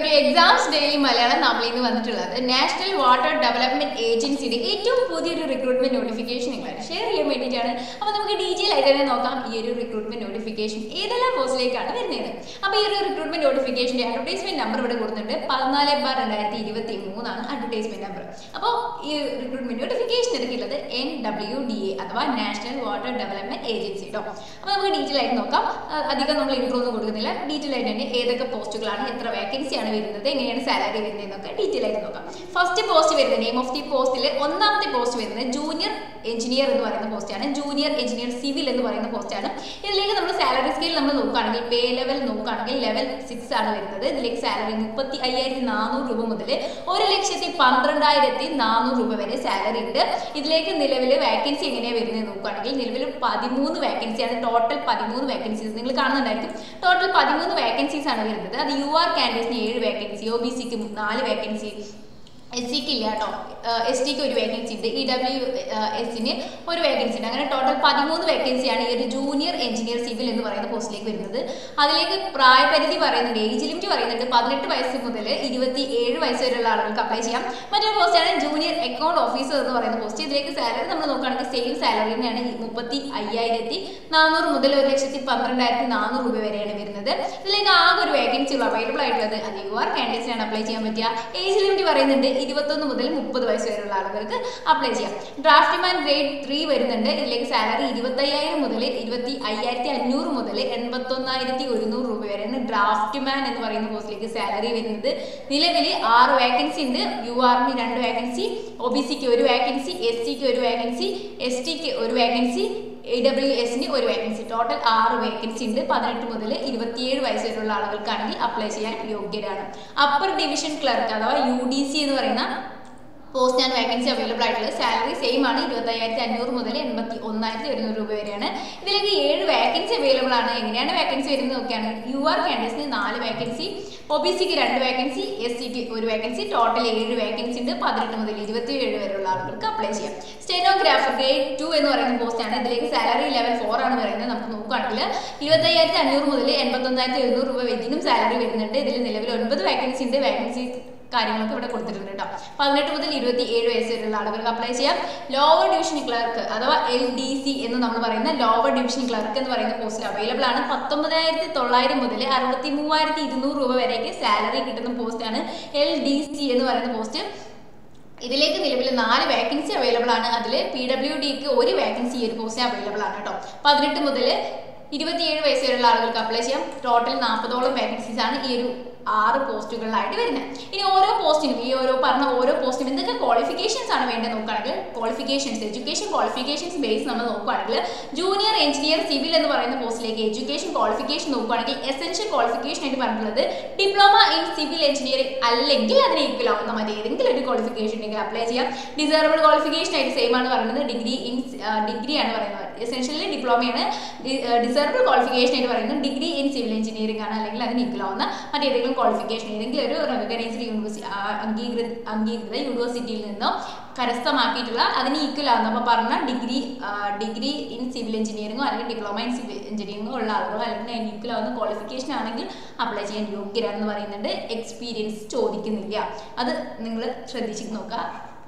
to exams daily Malayalam നമ്മൾ ഇന്ന് വന്നിട്ടുള്ളത് നാഷണൽ വാട്ടർ ഡെവലപ്മെന്റ് ഏജൻസിയുടെ ഏറ്റവും പുതിയൊരു റിക്രൂട്ട്മെന്റ് നോട്ടിഫിക്കേഷൻ നിങ്ങളായിട്ട് ഷെയർ ചെയ്യാൻ വേണ്ടിയിട്ടാണ് അപ്പോൾ നമുക്ക് ഡീറ്റെയിൽ ആയിട്ട് തന്നെ നോക്കാം ഈ ഒരു റിക്രൂട്ട്മെന്റ് നോട്ടിഫിക്കേഷൻ ഏതെല്ലാം പോസ്റ്റിലേക്കാണ് വരുന്നത് അപ്പോൾ ഈ ഒരു റിക്രൂട്ട്മെന്റ് നോട്ടിഫിക്കേഷന്റെ അഡ്വർടൈസ്മെന്റ് നമ്പർ ഇവിടെ കൊടുത്തിട്ടുണ്ട് പതിനാല് ബാർ രണ്ടായിരത്തി ഇരുപത്തി മൂന്നാണ് അഡ്വർടൈസ്മെന്റ് നമ്പർ അപ്പോൾ ഈ റിക്രൂട്ട്മെന്റ് നോട്ടിഫിക്കേഷൻ ഇറക്കിയിട്ടുള്ളത് എൻ ഡബ്ല്യു ഡി എ അഥവാ നാഷണൽ വാട്ടർ ഡെവലപ്മെന്റ് ഏജൻസി കേട്ടോ അപ്പോൾ നമുക്ക് ഡീറ്റെയിൽ ആയിട്ട് നോക്കാം അഹ് അധികം നമ്മൾ ഇൻട്രോ ഒന്നും കൊടുക്കുന്നില്ല ഡീറ്റെയിൽ ആയിട്ട് തന്നെ ഏതൊക്കെ പോസ്റ്റുകളാണ് എത്ര വേക്കൻസി ആണ് വരുന്നത് എങ്ങനെയാണ് സാലറി വരുന്നത് എന്നൊക്കെ ഡീറ്റെയിൽ ആയിട്ട് നോക്കാം ഫസ്റ്റ് പോസ്റ്റ് വരുന്നത് നെയിം ഓഫ് ദി പോസ്റ്റിൽ ഒന്നാമത്തെ പോസ്റ്റ് വരുന്നത് ജൂനിയർ എഞ്ചിനീയർ എന്ന് പറയുന്ന പോസ്റ്റാണ് ജൂനിയർ എഞ്ചിനീയർ സിവിൽ എന്ന് പറയുന്ന പോസ്റ്റാണ് ഇതിലേക്ക് നമ്മൾ സാലറി സ്കെയിൽ നമ്മൾ നോക്കുകയാണെങ്കിൽ പേ ലെവൽ നോക്കുകയാണെങ്കിൽ ലെവൽ സിക്സ് ആണ് വരുന്നത് ഇതിലേക്ക് സാലറി മുപ്പത്തി അയ്യായിരത്തി നാനൂറ് രൂപ മുതൽ ഒരു ലക്ഷത്തി പന്ത്രണ്ടായിരത്തി നാനൂറ് രൂപ വരെ സാലറി ഉണ്ട് ഇതിലേക്ക് നിലവിൽ വേക്കൻസി എങ്ങനെയാണ് വരുന്നത് നോക്കുകയാണെങ്കിൽ നിലവിൽ പതിമൂന്ന് വേക്കൻസിയാണ് ടോട്ടൽ പതിമൂന്ന് വേക്കൻസീസ് നിങ്ങൾ കാണുന്നുണ്ടായിരിക്കും ടോട്ടൽ പതിമൂന്ന് വേക്കൻസീസ് ആണ് വരുന്നത് അത് യു ആർ കാൻഡിഡേറ്റ്സിന് ഏഴ് വേക്കൻസി ഒ ബി സിക്ക് നാല് വേക്കൻസി എസ് സിക്ക് ഇല്ല കേട്ടോ എസ് ടിക്ക് ഒരു വേക്കൻസി ഉണ്ട് ഇ ഡബ്ല്യു എസിന് ഒരു വേക്കൻസി ഉണ്ട് അങ്ങനെ ടോട്ടൽ പതിമൂന്ന് വേക്കൻസിയാണ് ഈ ഒരു ജൂനിയർ എഞ്ചിനീയർ സിവിൽ എന്ന് പറയുന്ന പോസ്റ്റിലേക്ക് വരുന്നത് അതിലേക്ക് പ്രായപരിധി പറയുന്നുണ്ട് ഏജ് ലിമിറ്റ് പറയുന്നുണ്ട് പതിനെട്ട് വയസ്സ് മുതൽ ഇരുപത്തി ഏഴ് വയസ്സ് വരെയുള്ള ആളുകൾക്ക് അപ്ലൈ ചെയ്യാം മറ്റൊരു പോസ്റ്റാണ് ജൂനിയർ അക്കൗണ്ട് ഓഫീസർ എന്ന് പറയുന്ന പോസ്റ്റ് ഇതിലേക്ക് സാലറി നമ്മൾ നോക്കുകയാണെങ്കിൽ സെയിം സാലറി തന്നെയാണ് ഈ മുപ്പത്തി അയ്യായിരത്തി നാനൂറ് മുതൽ ഒരു ലക്ഷത്തി പന്ത്രണ്ടായിരത്തി നാനൂറ് രൂപ വരെയാണ് വരുന്നത് ഇതിലേക്ക് ആകെ ഒരു വേക്കൻസി ഉള്ളൂ അവൈലബിൾ ആയിട്ടുള്ളത് അത് യു ആർ കാൻഡിഡേറ്റ്സിനാണ് അപ്ലൈ ചെയ്യാൻ പറ്റുക ഏജ് ലിമിറ്റ് പറയുന്നുണ്ട് ഇരുപത്തൊന്ന് മുതൽ മുപ്പത് വയസ്സ് വരെയുള്ള ആളുകൾക്ക് അപ്ലൈ ചെയ്യാം ഡ്രാഫ്റ്റ്മാൻ ഗ്രേഡ് ത്രീ വരുന്നുണ്ട് ഇതിലേക്ക് സാലറി ഇരുപത്തയ്യായിരം മുതൽ ഇരുപത്തി അയ്യായിരത്തി അഞ്ഞൂറ് മുതൽ എൺപത്തൊന്നായിരത്തി ഒരുന്നൂറ് രൂപ വരെയാണ് ഡ്രാഫ്റ്റ്മാൻ എന്ന് പറയുന്ന പോസ്റ്റിലേക്ക് സാലറി വരുന്നത് നിലവിൽ ആറ് വേക്കൻസി ഉണ്ട് യു ആറിന് രണ്ട് വേക്കൻസി ഒ ബി സിക്ക് ഒരു വേക്കൻസി എസ് സിക്ക് ഒരു വേക്കൻസി എസ് ടിക്ക് ഒരു വേക്കൻസി എ ഡബ്ല്യു എസിന് ഒരു വേക്കൻസി ടോട്ടൽ ആറ് വേക്കൻസി ഉണ്ട് പതിനെട്ട് മുതൽ ഇരുപത്തിയേഴ് വയസ്സ് വരെയുള്ള ആളുകൾക്കാണെങ്കിൽ അപ്ലൈ ചെയ്യാൻ യോഗ്യരാണ് അപ്പർ ഡിവിഷൻ ക്ലർക്ക് അഥവാ യു ഡി സി എന്ന് പറയുന്ന പോസ്റ്റ് ആൻഡ് വേക്കൻസി അവൈലബിൾ ആയിട്ടുള്ളത് സാലറി സെയിം ആണ് ഇരുപത്തയ്യായിരത്തി അഞ്ഞൂറ് മുതൽ എൺപത്തി ഒന്നായിരത്തി ഒരുന്നൂറ് രൂപ വരെയാണ് ഇതിലേക്ക് ഏഴ് വേക്കൻസി അവൈലബിൾ ആണ് എങ്ങനെയാണ് വേക്കൻസി വരുന്നത് നോക്കിയാണ് യു ആർ കാൻഡിഡേറ്റ്സിന് നാല് വേക്കൻസി ഒ ബി സിക്ക് രണ്ട് വേക്കൻസി എസ് സിക്ക് ഒരു വേക്കൻസി ടോട്ടൽ ഏഴ് വേക്കൻസി ഉണ്ട് പതിനെട്ട് മുതൽ ഇരുപത്തി ഏഴ് വരെയുള്ള ആളുകൾക്ക് അപ്ലൈ ചെയ്യാം സ്റ്റെനോഗ്രാഫർ ഗ്രേഡ് ടു എന്ന് പറയുന്ന പോസ്റ്റാണ് ഇതിലേക്ക് സാലറി ലെവൽ ഫോർ ആണ് പറയുന്നത് നമുക്ക് നോക്കുകയാണെങ്കിൽ ഇരുപത്തയ്യായിരത്തി അഞ്ഞൂറ് മുതൽ എൺപത്തൊന്നായിരത്തി എഴുന്നൂറ് രൂപ ഇതിനും സാലറി വരുന്നുണ്ട് ഇതിൽ നിലവിൽ ഒൻപത് വേക്കൻസി ഉണ്ട് വേക്കൻസി കാര്യങ്ങളൊക്കെ ഇവിടെ കൊടുത്തിട്ടുണ്ട് കേട്ടോ പതിനെട്ട് മുതൽ ഇരുപത്തി ഏഴ് വയസ്സ് വരെയുള്ള ആളുകൾക്ക് അപ്ലൈ ചെയ്യാം ലോവർ ഡിവിഷൻ ക്ലർക്ക് അഥവാ എൽ ഡി സി എന്ന് നമ്മൾ പറയുന്ന ലോവർ ഡിവിഷൻ ക്ലർക്ക് എന്ന് പറയുന്ന പോസ്റ്റിൽ അവൈലബിൾ ആണ് പത്തൊമ്പതായിരത്തി തൊള്ളായിരം മുതൽ അറുപത്തി മൂവായിരത്തി ഇരുന്നൂറ് രൂപ വരെയൊക്കെ സാലറി കിട്ടുന്ന പോസ്റ്റാണ് എൽ ഡി സി എന്ന് പറയുന്ന പോസ്റ്റ് ഇതിലേക്ക് നിലവിൽ നാല് വേക്കൻസി അവൈലബിൾ ആണ് അതിൽ പി ഡബ്ല്യു ഡിക്ക് ഒരു വേക്കൻസി ഈ ഒരു പോസ്റ്റ് അവൈലബിൾ ആണ് കേട്ടോ പതിനെട്ട് മുതൽ ഇരുപത്തിയേഴ് വയസ്സ് വരെയുള്ള ആളുകൾക്ക് അപ്ലൈ ചെയ്യാം ടോട്ടൽ നാൽപ്പതോളം വേക്കൻസീസ് ആണ് ഈ ഒരു ആറ് പോസ്റ്റുകളിലായിട്ട് വരുന്നത് ഇനി ഓരോ പോസ്റ്റിനും ഈ ഓരോ പറഞ്ഞ ഓരോ പോസ്റ്റിനും എന്തൊക്കെ ക്വാളിഫിക്കേഷൻസ് ആണ് വേണ്ടത് നോക്കുകയാണെങ്കിൽ ക്വാളിഫിക്കേഷൻസ് എഡ്യൂക്കേഷൻ ക്വാളിഫിക്കേഷൻസ് ബേസ് നമ്മൾ നോക്കുകയാണെങ്കിൽ ജൂനിയർ എഞ്ചിനീയർ സിവിൽ എന്ന് പറയുന്ന പോസ്റ്റിലേക്ക് എഡ്യൂക്കേഷൻ ക്വാളിഫിക്കേഷൻ നോക്കുകയാണെങ്കിൽ എസെൻഷ്യൽ ക്വാളിഫിക്കേഷൻ ആയിട്ട് പറഞ്ഞിട്ടുള്ളത് ഡിപ്ലോമ ഇൻ സിവിൽ എഞ്ചിനീയറിംഗ് അല്ലെങ്കിൽ അതിന് ഈക്വൽ ആവുന്ന മതി ഏതെങ്കിലും ഒരു ക്വാളിഫിക്കേഷൻ ഉണ്ടെങ്കിൽ അപ്ലൈ ചെയ്യാം ഡിസേർബിൾ ക്വാളിഫിക്കേഷൻ ആയിട്ട് സെയിം ആണ് പറയുന്നത് ഡിഗ്രി ഇൻ ഡിഗ്രി ആണ് പറയുന്നത് എസെൻഷ്യലി ഡിപ്ലോമയാണ് ഡിസേർബിൾ ക്വാളിഫിക്കേഷൻ ആയിട്ട് പറയുന്നത് ഡിഗ്രി ഇൻ സിവിൽ എഞ്ചിനീയറിംഗ് ആണ് അല്ലെങ്കിൽ അതിന് ഈക്വൽ ആവുന്ന മറ്റേതെങ്കിലും ക്വാളിഫിക്കേഷൻ ഏതെങ്കിലും ഒരു റെക്കഗ്നൈസ്ഡ് യൂണിവേഴ്സിറ്റി അംഗീകൃത അംഗീകൃത യൂണിവേഴ്സിറ്റിയിൽ നിന്നോ കരസ്ഥമാക്കിയിട്ടുള്ള അതിന് ഈക്വൽ ആവുന്ന അപ്പോൾ പറഞ്ഞ ഡിഗ്രി ഡിഗ്രി ഇൻ സിവിൽ എഞ്ചിനീയറിംഗോ അല്ലെങ്കിൽ ഡിപ്ലോമ ഇൻ സിവിൽ എഞ്ചിനീയറിംഗോ ഉള്ള ആളുകളോ അല്ലെങ്കിൽ അതിന് ഈക്വൽ ആവുന്ന ക്വാളിഫിക്കേഷൻ ആണെങ്കിൽ അപ്ലൈ ചെയ്യാൻ യോഗ്യരാണെന്ന് പറയുന്നുണ്ട് എക്സ്പീരിയൻസ് ചോദിക്കുന്നില്ല അത് നിങ്ങൾ ശ്രദ്ധിച്ച് നോക്കുക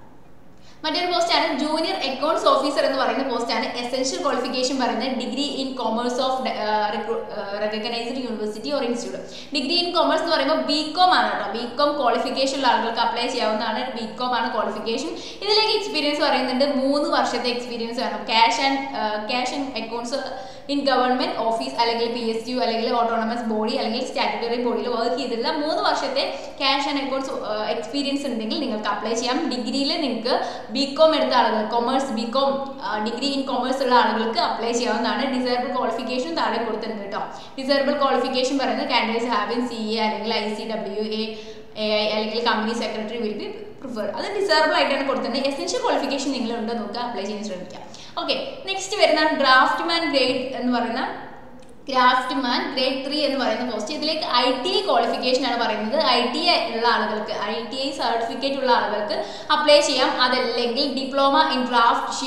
മറ്റൊരു പോസ്റ്റാണ് ജൂനിയർ അക്കൗണ്ട്സ് ഓഫീസർ എന്ന് പറയുന്ന പോസ്റ്റാണ് എസെൻഷ്യൽ ക്വാളിഫിക്കേഷൻ പറയുന്നത് degree in commerce of recognised university or institute degree in commerce എന്ന് പറയുമ്പോൾ ബി കോം ആണ് കേട്ടോ ബി കോം ക്വാളിഫിക്കേഷൻ ഉള്ള ആളുകൾക്ക് അപ്ലൈ ചെയ്യാവുന്നതാണ് ബി കോം ആണ് ക്വാളിഫിക്കേഷൻ ഇതിലേക്ക് എക്സ്പീരിയൻസ് പറയുന്നുണ്ട് മൂന്ന് വർഷത്തെ എക്സ്പീരിയൻസ് വേണം cash and cash and accounts in government office അല്ലെങ്കിൽ പി എസ് യു അല്ലെങ്കിൽ ഓട്ടോണമസ് ബോഡി അല്ലെങ്കിൽ സ്റ്റാറ്റുട്ടറി ബോഡിയിൽ വർക്ക് ചെയ്തിട്ടുള്ള മൂന്ന് വർഷത്തെ ക്യാഷ് ആൻഡ് അക്കൗണ്ട്സ് എക്സ്പീരിയൻസ് ഉണ്ടെങ്കിൽ നിങ്ങൾക്ക് അപ്ലൈ ചെയ്യാം ഡിഗ്രിയിൽ നിങ്ങൾക്ക് ബി കോം എടുത്ത ആളുകൾ commerce B com degree in commerce ഉള്ള ആളുകൾക്ക് അപ്ലൈ ചെയ്യാവുന്നതാണ് ഡിസേർബിൾ ക്വാളിഫിക്കേഷൻ താഴെ കൊടുത്തിട്ടുണ്ട് കേട്ടോ ഡിസേർബിൾ ക്വാളിഫിക്കേഷൻ പറയുന്നത് candidates have in C A അല്ലെങ്കിൽ I C W A A I അല്ലെങ്കിൽ company secretary will be prefer അത് ഡിസേർബിൾ ആയിട്ടാണ് കൊടുത്തിട്ടുണ്ട് എസെൻഷ്യൽ ക്വാളിഫിക്കേഷൻ നിങ്ങൾ ഉണ്ടോ നോക്കുക അപ്ലൈ ചെയ്യാൻ ശ്രമിക്കാം ഓക്കെ നെക്സ്റ്റ് വരുന്ന ഡ്രാഫ്റ്റ്മാൻ ഗ്രേഡ് എന്ന് പറയുന്ന ക്രാഫ്റ്റ് മാൻ ഗ്രേഡ് ത്രീ എന്ന് പറയുന്ന പോസ്റ്റ് ഇതിലേക്ക് ഐ ടി ഐ ക്വാളിഫിക്കേഷൻ ആണ് പറയുന്നത് ഐ ടി ഐ ഉള്ള ആളുകൾക്ക് ഐ ടി ഐ സർട്ടിഫിക്കറ്റ് ഉള്ള ആളുകൾക്ക് അപ്ലൈ ചെയ്യാം അതല്ലെങ്കിൽ diploma in draft shift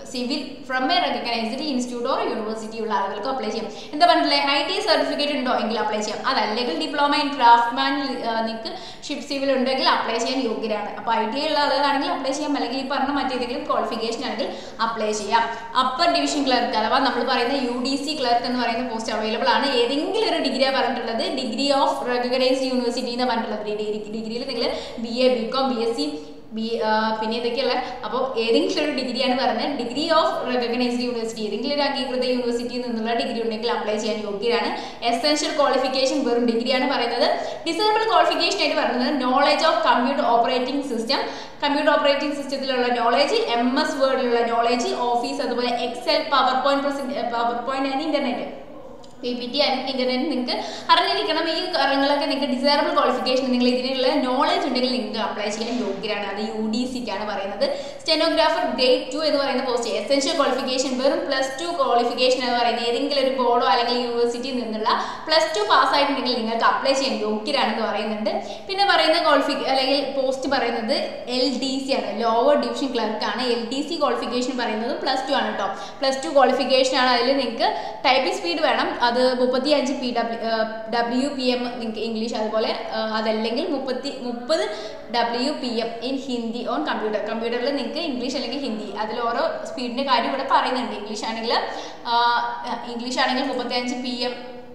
civil from a recognised institute or university ഉള്ള ആളുകൾക്ക് അപ്ലൈ ചെയ്യാം എന്താ പറഞ്ഞില്ലേ ഐ ടി സർട്ടിഫിക്കറ്റ് ഉണ്ടോ എങ്കിൽ അപ്ലൈ ചെയ്യാം അതല്ലെങ്കിൽ ഡിപ്ലോമ ഇൻ ക്രാഫ്റ്റ്മാൻ നിങ്ങൾക്ക് ഷിപ്പ് സിവിൽ ഉണ്ടെങ്കിൽ അപ്ലൈ ചെയ്യാൻ യോഗ്യരാണ് അപ്പോൾ ഐ ടി ഉള്ള ആളുകളാണെങ്കിൽ അപ്ലൈ ചെയ്യാം അല്ലെങ്കിൽ ഈ പറഞ്ഞ മറ്റേതെങ്കിലും ക്വാളിഫിക്കേഷൻ ആണെങ്കിൽ അപ്ലൈ ചെയ്യാം അപ്പർ ഡിവിഷൻ ക്ലർക്ക് അഥവാ നമ്മൾ പറയുന്ന യു ഡി സി ക്ലർക്ക് എന്ന് പറയുന്ന പോസ്റ്റ് അവൈലബിൾ ആണ് ഏതെങ്കിലും ഒരു ഡിഗ്രിയാണ് പറഞ്ഞിട്ടുള്ളത് ഡിഗ്രി ഓഫ് റെക്കഗ്നൈസ്ഡ് യൂണിവേഴ്സിറ്റി എന്ന് പറഞ്ഞിട്ടുള്ളത് ഡിഗ്രി ഡിഗ്രിയിൽ നിങ്ങൾ B A B com B S C B പിന്നെ ഇതൊക്കെയുള്ള അപ്പോൾ ഏതെങ്കിലും ഒരു ഡിഗ്രിയാണ് പറഞ്ഞത് ഡിഗ്രി ഓഫ് റെക്കഗ്നൈസ്ഡ് യൂണിവേഴ്സിറ്റി ഏതെങ്കിലും ഒരു അംഗീകൃത യൂണിവേഴ്സിറ്റിയിൽ നിന്നുള്ള ഡിഗ്രി ഉണ്ടെങ്കിൽ അപ്ലൈ ചെയ്യാൻ യോഗ്യരാണ് എസെൻഷ്യൽ ക്വാളിഫിക്കേഷൻ വെറും ഡിഗ്രിയാണ് പറയുന്നത് ഡിസേബിൾ ക്വാളിഫിക്കേഷൻ ആയിട്ട് പറയുന്നത് knowledge of computer operating system computer operating സിസ്റ്റത്തിലുള്ള നോളജ് എം എസ് വേർഡിലുള്ള നോളജ് ഓഫീസ് അതുപോലെ excel power point power point and internet P P T and internet നിങ്ങൾക്ക് അറിഞ്ഞിരിക്കണം ഈ കാര്യങ്ങളൊക്കെ നിങ്ങൾക്ക് ഡിസൈറബിൾ ക്വാളിഫിക്കേഷൻ നിങ്ങൾ ഇതിനുള്ള നോളജ് ഉണ്ടെങ്കിൽ നിങ്ങൾക്ക് അപ്ലൈ ചെയ്യാൻ യോഗ്യരാണ് അത് യു ഡി സിക്കാണ് പറയുന്നത് സ്റ്റെനോഗ്രാഫർ ഗ്രേഡ് ടു എന്ന് പറയുന്ന പോസ്റ്റ് എസെൻഷ്യൽ ക്വാളിഫിക്കേഷൻ വെറും പ്ലസ് ടു ക്വാളിഫിക്കേഷൻ എന്ന് പറയുന്നത് ഏതെങ്കിലും ഒരു ബോർഡോ അല്ലെങ്കിൽ യൂണിവേഴ്സിറ്റിയിൽ നിന്നുള്ള പ്ലസ് ടു പാസ്സായിട്ടുണ്ടെങ്കിൽ നിങ്ങൾക്ക് അപ്ലൈ ചെയ്യാൻ യോഗ്യരാണെന്ന് പറയുന്നുണ്ട് പിന്നെ പറയുന്ന ക്വാളിഫി അല്ലെങ്കിൽ പോസ്റ്റ് പറയുന്നത് എൽ ഡി സി ആണ് ലോവർ ഡിവിഷൻ ക്ലർക്ക് ആണ് എൽ ഡി സി ക്വാളിഫിക്കേഷൻ പറയുന്നത് പ്ലസ് ടു ആണ് കേട്ടോ പ്ലസ് ടു ക്വാളിഫിക്കേഷൻ ആണ് അതിൽ നിങ്ങൾക്ക് ടൈപ്പിംഗ് സ്പീഡ് വേണം അത് മുപ്പത്തി അഞ്ച് P W W P M നിങ്ങൾക്ക് ഇംഗ്ലീഷ് അതുപോലെ ആ, അതല്ലെങ്കിൽ മുപ്പത്തി മുപ്പത് W P M in Hindi on computer കമ്പ്യൂട്ടറിൽ നിങ്ങൾക്ക് ഇംഗ്ലീഷ് അല്ലെങ്കിൽ ഹിന്ദി അതിൽ ഓരോ സ്പീഡിൻ്റെ കാര്യം ഇവിടെ പറയുന്നുണ്ട് ഇംഗ്ലീഷ് ആണെങ്കിൽ ഇംഗ്ലീഷ് ആണെങ്കിൽ മുപ്പത്തി അഞ്ച് പി എം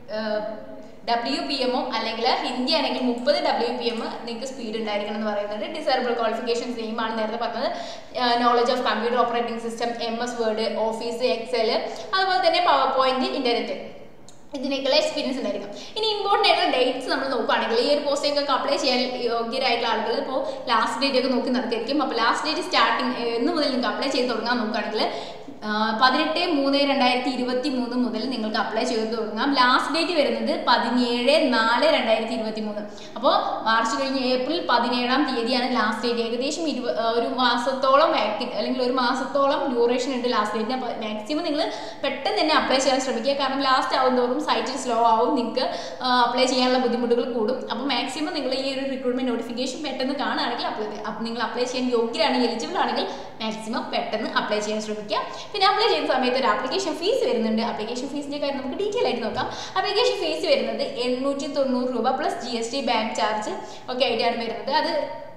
ഡബ്ല്യു പി എമ്മോ അല്ലെങ്കിൽ ഹിന്ദി ആണെങ്കിൽ മുപ്പത് ഡബ്ല്യു പി എം നിങ്ങൾക്ക് സ്പീഡ് ഉണ്ടായിരിക്കണം എന്ന് പറയുന്നുണ്ട് ഡിസേബിൾ ക്വാളിഫിക്കേഷൻ സെയിം ആണ് നേരത്തെ പറഞ്ഞത് knowledge of computer operating system M S word office excel അതുപോലെ തന്നെ പവർ പോയിന്റ് ഇന്റർനെറ്റ് ഇതിനേക്കുള്ള എക്സ്പീരിയൻസ് ഉണ്ടായിരിക്കും ഇനി ഇമ്പോർട്ടൻ്റ് ആയിട്ടുള്ള ഡേറ്റ്സ് നമ്മൾ നോക്കുകയാണെങ്കിൽ ഈ ഒരു പോസ്റ്റിലേക്കൊക്കെ അപ്ലൈ ചെയ്യാൻ യോഗ്യരായിട്ടുള്ള ആളുകൾ ഇപ്പോൾ ലാസ്റ്റ് ഡേറ്റ് ഒക്കെ നോക്കി നടത്തിയിരിക്കും അപ്പോൾ ലാസ്റ്റ് ഡേറ്റ് സ്റ്റാർട്ടിങ് എന്ന് മുതൽ നിങ്ങൾക്ക് അപ്ലൈ ചെയ്ത് തുടങ്ങാൻ നോക്കുകയാണെങ്കിൽ പതിനെട്ട് മൂന്ന് രണ്ടായിരത്തി ഇരുപത്തി മൂന്ന് മുതൽ നിങ്ങൾക്ക് അപ്ലൈ ചെയ്ത് തുടങ്ങാം ലാസ്റ്റ് ഡേറ്റ് വരുന്നത് പതിനേഴ് നാല് രണ്ടായിരത്തി ഇരുപത്തി മൂന്ന് അപ്പോൾ മാർച്ച് കഴിഞ്ഞ് ഏപ്രിൽ പതിനേഴാം തീയതിയാണ് ലാസ്റ്റ് ഡേറ്റ് ഏകദേശം ഇരുപ ആ, ഒരു മാസത്തോളം വാക്യൻ അല്ലെങ്കിൽ ഒരു മാസത്തോളം ഡ്യൂറേഷൻ ഉണ്ട് ലാസ്റ്റ് ഡേറ്റിന് അപ്പോൾ മാക്സിമം നിങ്ങൾ പെട്ടെന്ന് തന്നെ അപ്ലൈ ചെയ്യാൻ ശ്രമിക്കുക കാരണം ലാസ്റ്റ് ആവുന്നതോറും സൈറ്റിൽ സ്ലോ ആവും നിങ്ങൾക്ക് അപ്ലൈ ചെയ്യാനുള്ള ബുദ്ധിമുട്ടുകൾ കൂടും അപ്പോൾ മാക്സിമം നിങ്ങൾ ഈ ഒരു റിക്രൂട്ട്മെന്റ് നോട്ടിഫിക്കേഷൻ പെട്ടെന്ന് കാണുകയാണെങ്കിൽ അപ്ലൈ നിങ്ങൾ അപ്ലൈ ചെയ്യാൻ യോഗ്യരാണ് എലിജിബിൾ ആണെങ്കിൽ മാക്സിമം പെട്ടെന്ന് അപ്ലൈ ചെയ്യാൻ ശ്രമിക്കുക പിന്നെ അപ്ലൈ ചെയ്യുന്ന സമയത്ത് ഒരു ആപ്ലിക്കേഷൻ ഫീസ് വരുന്നുണ്ട് ആപ്ലിക്കേഷൻ ഫീസിന്റെ കാര്യം നമുക്ക് ഡീറ്റെയിൽ ആയിട്ട് നോക്കാം ആപ്ലിക്കേഷൻ ഫീസ് വരുന്നത് എണ്ണൂറ്റി തൊണ്ണൂറ് രൂപ plus G S T bank charge ഒക്കെ ആയിട്ടാണ് വരുന്നത് അത്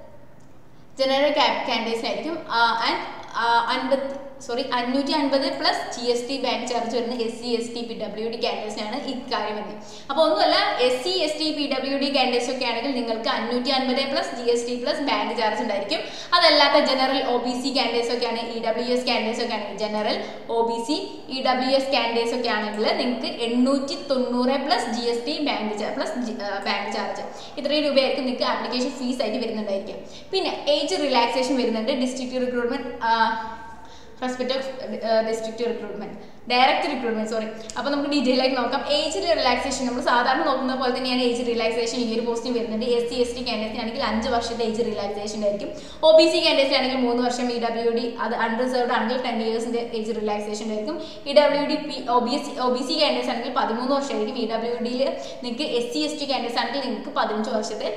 ജനറൽ കാൻഡിഡേറ്റ്സിനായിരിക്കും ആൻഡ് അൻപത്തി സോറി അഞ്ഞൂറ്റി അൻപത് plus G S T bank charge വരുന്ന S C S T P W D കാൻഡിഡേറ്റ്സിനാണ് ഇക്കാര്യം വരുന്നത് അപ്പോൾ ഒന്നുമല്ല S C S T P W D candidates ഒക്കെ ആണെങ്കിൽ നിങ്ങൾക്ക് അഞ്ഞൂറ്റി അൻപത് plus G S T plus bank charge ഉണ്ടായിരിക്കും അതല്ലാത്ത general O B C candidates ഒക്കെ ആണ് ഇ ഡബ്ല്യു എസ് കാൻഡിഡേറ്റ്സ് ഒക്കെ ആണെങ്കിൽ general O B C E W S candidates ഒക്കെ ആണെങ്കിൽ നിങ്ങൾക്ക് എണ്ണൂറ്റി തൊണ്ണൂറ് plus G S T bank plus bank charge ഇത്രയും രൂപയായിരിക്കും നിങ്ങൾക്ക് ആപ്ലിക്കേഷൻ ഫീസ് ആയിട്ട് വരുന്നുണ്ടായിരിക്കും പിന്നെ ഏജ് റിലാക്സേഷൻ വരുന്നുണ്ട് district recruitment respect of district recruitment direct recruitment sorry അപ്പോൾ നമുക്ക് ഡീറ്റെയിൽ ആയിട്ട് നോക്കാം ഏജ് റിലാക്സേഷൻ നമ്മൾ സാധാരണ നോക്കുന്ന പോലെ തന്നെയാണ് ഏജ് റിലാക്സേഷൻ ഈ ഒരു പോസ്റ്റിന് വരുന്നുണ്ട് S C S T candidate ആണെങ്കിൽ അഞ്ച് വർഷത്തെ ഏജ് റിലാക്സേഷൻ ആയിരിക്കും ഒ ബി സി കാൻഡിഡേറ്റ് ആണെങ്കിൽ മൂന്ന് വർഷം ഇ ഡബ്ല്യു ഡി അത് അൺറിസർവ്ഡ് ആണെങ്കിൽ ടെൻ ഇയേഴ്സിന്റെ ഏജ് റിലാക്സേഷൻ ആയിരിക്കും E W D P O B S O B C candidates ആണെങ്കിൽ പതിമൂന്ന് വർഷമായിരിക്കും ഇ ഡബ്ല്യു ഡിയിൽ നിങ്ങൾക്ക് S C S T candidates ആണെങ്കിൽ നിങ്ങൾക്ക് പതിനഞ്ച് വർഷത്തെ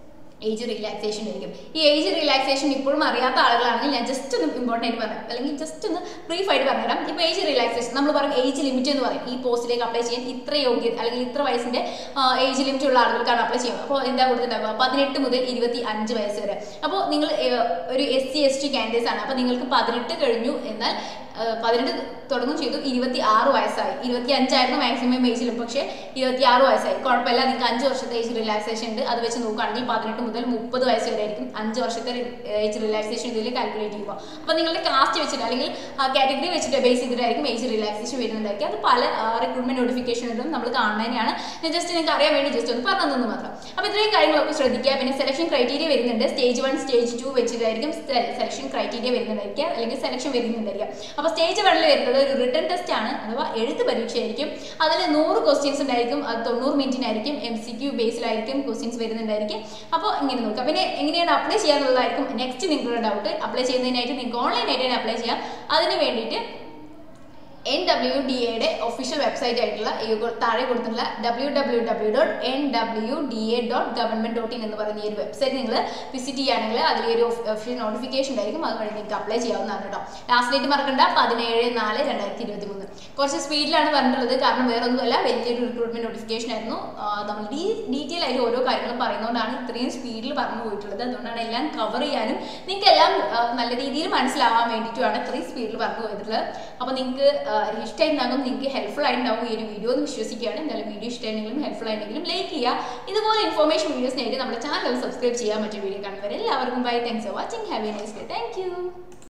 ഏജ് റിലാക്സേഷൻ ആയിരിക്കും ഈ ഏജ് റിലാക്സേഷൻ ഇപ്പോഴും അറിയാത്ത ആളുകളാണെങ്കിൽ ഞാൻ ജസ്റ്റ് ഒന്ന് ഇമ്പോർട്ടൻ്റ് ആയിട്ട് പറയാം അല്ലെങ്കിൽ ജസ്റ്റ് ഒന്ന് ബ്രീഫ് ആയിട്ട് പറഞ്ഞുതരാം ഇപ്പോൾ ഏജ് റിലാക്സേഷൻ നമ്മൾ പറയും ഏജ് ലിമിറ്റ് എന്ന് പറയും ഈ പോസ്റ്റിലേക്ക് അപ്ലൈ ചെയ്യാൻ ഇത്ര യോഗ്യത അല്ലെങ്കിൽ ഇത്ര വയസ്സിൻ്റെ ഏജ് ലിമിറ്റ് ഉള്ള ആളുകൾക്കാണ് അപ്ലൈ ചെയ്യുക അപ്പോൾ എന്താ കൊടുത്തിട്ടുണ്ടാവുക പതിനെട്ട് മുതൽ ഇരുപത്തി അഞ്ച് വയസ്സ് വരെ അപ്പോൾ നിങ്ങൾ ഏഹ്, ഒരു S C S T candidates ആണ് അപ്പോൾ നിങ്ങൾക്ക് പതിനെട്ട് കഴിഞ്ഞു എന്നാൽ ഏഹ്, പതിനെട്ട് തുടങ്ങും ചെയ്തു ഇരുപത്തി ആറ് വയസ്സായി ഇരുപത്തി അഞ്ചായിരുന്നു മാക്സിമം ഏജിലും പക്ഷേ ഇരുപത്തി ആറ് വയസ്സായി കുഴപ്പമില്ല നിങ്ങൾക്ക് അഞ്ച് വർഷത്തെ ഏജ് റിലാക്സേഷൻ ഉണ്ട് അത് വെച്ച് നോക്കുകയാണെങ്കിൽ പതിനെട്ട് മുതൽ മുപ്പത് വയസ്സ് വരെ ആയിരിക്കും അഞ്ച് വർഷത്തെ ഏജ് റിലാക്സേഷൻ ഇതിൽ കാൽക്കുലേറ്റ് ചെയ്യുമ്പോൾ അപ്പോൾ നിങ്ങളുടെ കാസ്റ്റ് വെച്ചിട്ട് അല്ലെങ്കിൽ കാറ്റഗറി വെച്ചിട്ട് ബേസ് ചെയ്തിട്ടായിരിക്കും ഏജ് റിലാക്സേഷൻ വരുന്നുണ്ടായിരിക്കും അത് പല റിക്രൂട്ട്മെന്റ് നോട്ടിഫിക്കേഷനിലും നമ്മൾ കാണുന്നതിനാണ് ഞാൻ ജസ്റ്റ് നിങ്ങൾക്ക് അറിയാൻ വേണ്ടി ജസ്റ്റ് ഒന്ന് പറഞ്ഞു തന്നു മാത്രം അപ്പോൾ ഇത്രയും കാര്യങ്ങളൊക്കെ ശ്രദ്ധിക്കുക പിന്നെ സെലക്ഷൻ ക്രൈറ്റീരിയ വരുന്നുണ്ട് സ്റ്റേജ് വൺ സ്റ്റേജ് ടു വെച്ചിട്ടായിരിക്കും സെലക്ഷൻ ക്രൈറ്റീരിയ വരുന്നുണ്ടായിരിക്കുക അല്ലെങ്കിൽ സെലക്ഷൻ വരുന്നുണ്ടായിരിക്കുക അപ്പോൾ സ്റ്റേജ് വണ്ണിൽ വരുന്നത് ഒരു റിട്ടേൺ ടെസ്റ്റ് ആണ് അഥവാ എഴുത്ത് പരീക്ഷയായിരിക്കും അതിൽ നൂറ് ക്വസ്റ്റ്യൻസ് ഉണ്ടായിരിക്കും അത് തൊണ്ണൂറ് മിനിറ്റിനായിരിക്കും എം സി ക്യു ബേസിലായിരിക്കും ക്വസ്റ്റ്യൻസ് വരുന്നുണ്ടായിരിക്കും അപ്പോൾ ഇങ്ങനെ നോക്കുക പിന്നെ എങ്ങനെയാണ് അപ്ലൈ ചെയ്യാന്നുള്ളതായിരിക്കും നെക്സ്റ്റ് നിങ്ങളുടെ ഡൗട്ട് അപ്ലൈ ചെയ്യുന്നതിനായിട്ട് നിങ്ങൾക്ക് ഓൺലൈനായിട്ട് തന്നെ അപ്ലൈ ചെയ്യാം അതിന് വേണ്ടിയിട്ട് എൻ ഡബ്ല്യു ഡി എയുടെ ഒഫീഷ്യൽ വെബ്സൈറ്റ് ആയിട്ടുള്ള ഈ കൊ- താഴെ കൊടുത്തിട്ടുള്ള W W W dot N W D A dot government dot in എന്ന് പറയുന്ന ഈ ഒരു വെബ്സൈറ്റ് നിങ്ങൾ വിസിറ്റ് ചെയ്യുകയാണെങ്കിൽ അതിൽ ഒരു ഒഫീഷ്യൽ നോട്ടിഫിക്കേഷൻ ഉണ്ടായിരിക്കും അതുവഴി നിങ്ങൾക്ക് അപ്ലൈ ചെയ്യാവുന്നതാണ് കേട്ടോ ലാസ്റ്റ് ഡേറ്റ് മറക്കണ്ട പതിനേഴ് നാല് രണ്ടായിരത്തി ഇരുപത്തി മൂന്ന് കുറച്ച് സ്പീഡിലാണ് പറഞ്ഞിട്ടുള്ളത് കാരണം വേറെ ഒന്നുമല്ല വലിയൊരു റിക്രൂട്ട്മെന്റ് നോട്ടിഫിക്കേഷൻ ആയിരുന്നു ആ, നമ്മൾ ഡീ ഡീറ്റെയിൽ ആയിട്ട് ഓരോ കാര്യങ്ങളും പറയുന്നതുകൊണ്ടാണ് ഇത്രയും സ്പീഡിൽ പറഞ്ഞു പോയിട്ടുള്ളത് അതുകൊണ്ടാണ് എല്ലാം കവർ ചെയ്യാനും നിങ്ങൾക്ക് എല്ലാം ആ, നല്ല രീതിയിൽ മനസ്സിലാവാൻ വേണ്ടിയിട്ടുമാണ് ഇത്രയും സ്പീഡിൽ പറഞ്ഞു പോയിട്ടുള്ളത് അപ്പോൾ നിങ്ങൾക്ക് ഇഷ്ടമായിട്ടുണ്ടാകും നിങ്ങൾക്ക് ഹെൽപ്ഫുൾ ആയിട്ടുണ്ടാകും ഈ ഒരു വീഡിയോ എന്ന് വിശ്വസിക്കുകയാണ് എന്തായാലും വീഡിയോ ഇഷ്ടമായിരുന്നെങ്കിലും ഹെൽപ്ഫുൾ ആയിരുന്നെങ്കിലും ലൈക്ക് ചെയ്യുക ഇതുപോലെ ഇൻഫോർമേഷൻ വീഡിയോസിനായിട്ട് നമ്മുടെ ചാനൽ സബ്സ്ക്രൈബ് ചെയ്യാൻ പറ്റിയ വീഡിയോ കാണുന്നവരെ എല്ലാവർക്കും bye thanks for watching have a nice day thank U